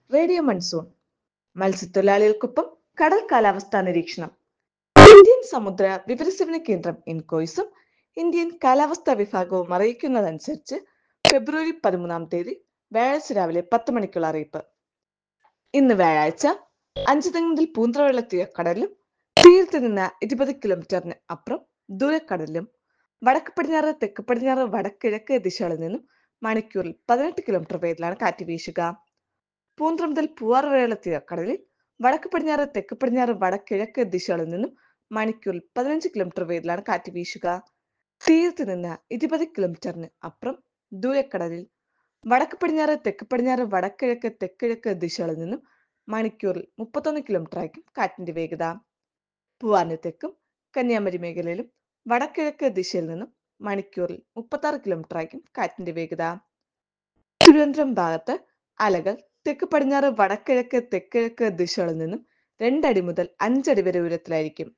radio monsoon മത്സ്യത്തൊഴിലാളികൾക്കൊപ്പം കടൽ കാലാവസ്ഥാ നിരീക്ഷണം ഇന്ത്യൻ സമുദ്ര വിവരസേവന കേന്ദ്രം ഇൻകോയ്സും ഇന്ത്യൻ കാലാവസ്ഥാ വിഭാഗവും അറിയിക്കുന്നതനുസരിച്ച് ഫെബ്രുവരി പതിമൂന്നാം തീയതി വ്യാഴാഴ്ച രാവിലെ പത്ത് മണിക്കുള്ള അറിയിപ്പ് ഇന്ന് വ്യാഴാഴ്ച അഞ്ചുതെങ്ങ് മുതൽ പൂന്തറവെള്ള തീരക്കടലിലും തീരത്ത് നിന്ന് ഇരുപത് കിലോമീറ്ററിന് അപ്പുറം ദൂരക്കടലിലും വടക്ക് പടിഞ്ഞാറ് തെക്ക് പടിഞ്ഞാറ് വടക്കിഴക്ക് ദിശകളിൽ നിന്നും മണിക്കൂറിൽ പതിനെട്ട് കിലോമീറ്റർ വേഗത്തിലാണ് കാറ്റ് വീശുക പൂന്തറ മുതൽ പൂവാർ വരെയുള്ള തീരക്കടലിൽ വടക്ക് പടിഞ്ഞാറ് തെക്ക് പടിഞ്ഞാറ് വടക്കിഴക്ക് ദിശകളിൽ നിന്നും മണിക്കൂറിൽ പതിനഞ്ച് കിലോമീറ്റർ വേഗത്തിലാണ് കാറ്റ് വീശുക തീരത്ത് നിന്ന് ഇരുപത് കിലോമീറ്ററിന് അപ്പുറം ദൂരക്കടലിൽ വടക്ക് പടിഞ്ഞാറ് തെക്ക് പടിഞ്ഞാറ് വടക്കിഴക്ക് തെക്കിഴക്ക് ദിശകളിൽ നിന്നും മണിക്കൂറിൽ മുപ്പത്തൊന്ന് കിലോമീറ്റർ ആയിരിക്കും കാറ്റിന്റെ വേഗത പൂവാറിന് തെക്കും കന്യാകുമാരി മേഖലയിലും വടക്കിഴക്ക് ദിശയിൽ നിന്നും മണിക്കൂറിൽ മുപ്പത്തി ആറ് കിലോമീറ്റർ ആയിരിക്കും കാറ്റിന്റെ വേഗത തിരുവനന്തപുരം ഭാഗത്ത് അലകൾ തെക്ക് പടിഞ്ഞാറ് വടക്കിഴക്ക് തെക്കിഴക്ക് ദിശകളിൽ നിന്നും രണ്ടടി മുതൽ അഞ്ചടി വരെ ഉയരത്തിലായിരിക്കും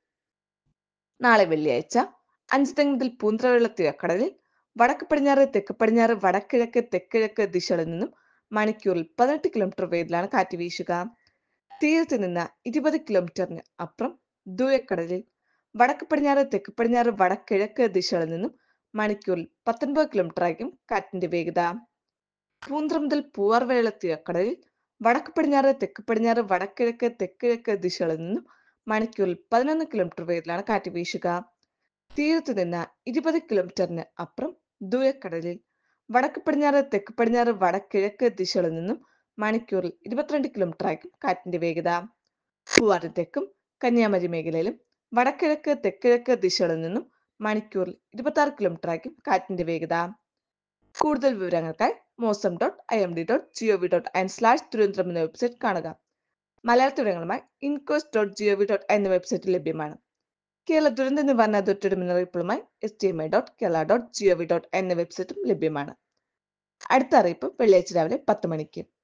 നാളെ വെള്ളിയാഴ്ച അഞ്ച് തെങ്ങ് മുതൽ പൂന്തറവെള്ള തീരക്കടലിൽ വടക്ക് പടിഞ്ഞാറ് തെക്ക് പടിഞ്ഞാറ് വടക്കിഴക്ക് തെക്കിഴക്ക് ദിശകളിൽ നിന്നും മണിക്കൂറിൽ പതിനെട്ട് കിലോമീറ്റർ വേഗത്തിലാണ് കാറ്റ് വീശുക തീരത്ത് നിന്ന് ഇരുപത് കിലോമീറ്ററിന് അപ്പുറം ദൂരക്കടലിൽ വടക്ക് പടിഞ്ഞാറ് തെക്ക് പടിഞ്ഞാറ് വടക്കിഴക്ക് ദിശകളിൽ നിന്നും മണിക്കൂറിൽ പത്തൊൻപത് കിലോമീറ്റർ ആയിരിക്കും കാറ്റിന്റെ വേഗത പൂന്തറ മുതൽ പൂവാർ വരെയുള്ള തീരക്കടലിൽ വടക്ക് പടിഞ്ഞാറ് തെക്ക് പടിഞ്ഞാറ് വടക്കിഴക്ക് തെക്കിഴക്ക് ദിശകളിൽ നിന്നും മണിക്കൂറിൽ പതിനൊന്ന് കിലോമീറ്റർ വേഗത്തിലാണ് കാറ്റ് വീശുക തീരത്ത് നിന്ന് ഇരുപത് കിലോമീറ്ററിന് അപ്പുറം ദൂരക്കടലിൽ വടക്ക് പടിഞ്ഞാറ് തെക്ക് പടിഞ്ഞാറ് വടക്കിഴക്ക് ദിശകളിൽ നിന്നും മണിക്കൂറിൽ ഇരുപത്തിരണ്ട് കിലോമീറ്റർ ആയിരിക്കും കാറ്റിന്റെ വേഗത പൂവാറിന് തെക്കും കന്യാകുമാരി മേഖലയിലും വടക്കിഴക്ക് തെക്കിഴക്ക് ദിശകളിൽ നിന്നും മണിക്കൂറിൽ ഇരുപത്തി ആറ് കിലോമീറ്റർ ആയിരിക്കും കാറ്റിന്റെ വേഗത കൂടുതൽ വിവരങ്ങൾക്കായി Mausam dot I M D dot G O V dot in slash Thiruvananthapuram എന്ന വെബ്സൈറ്റ് കാണുക മലയാള വിവരങ്ങളുമായി INCOIS dot G O V dot എന്ന വെബ്സൈറ്റിൽ ലഭ്യമാണ് കേരള ദുരന്ത നിവാരണ അതോറിറ്റിയുടെ മുന്നറിയിപ്പുകളുമായി S T M I dot Kerala dot G O V dot എന്ന വെബ്സൈറ്റും ലഭ്യമാണ് അടുത്ത അറിയിപ്പ് വെള്ളിയാഴ്ച രാവിലെ പത്ത് മണിക്ക്